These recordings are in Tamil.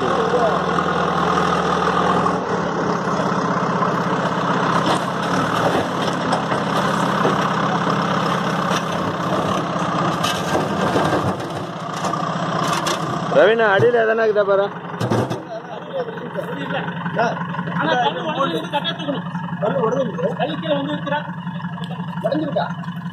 ரவீனா அடியில் எதனா இருக்குதா பாரு ஆனா கல்லு உடனே கட்டா தூக்கணும் கல்லு கீழே வந்து இருக்கிறா உடஞ்சிருக்கா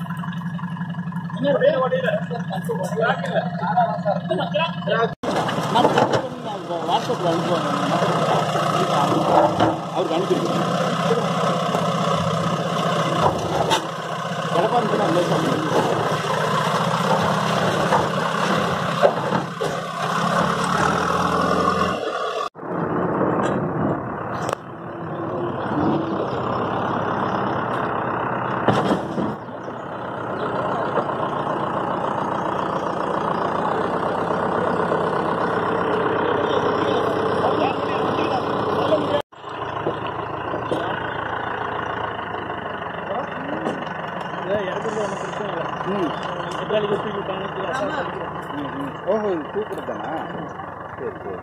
வாட்ஸ்அப்ல அனுப்புவாங்க அவருக்கு அனுப்பிடுங்க எடப்பாடி ஓஹோ இது கூப்பிடு தானா சரி சரி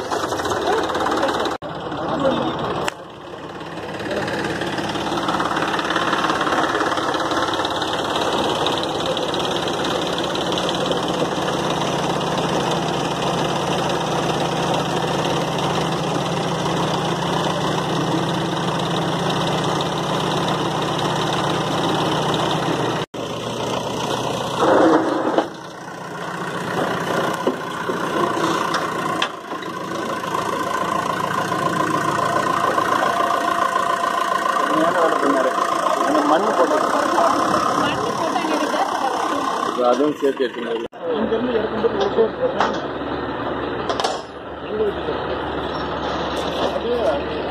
அந்த மண் போட்டு அதுவும் சேர்த்து எடுத்துங்க இங்கிருந்து எடுக்கும்போது ஒரு கோட் போடுறேன். அப்படியே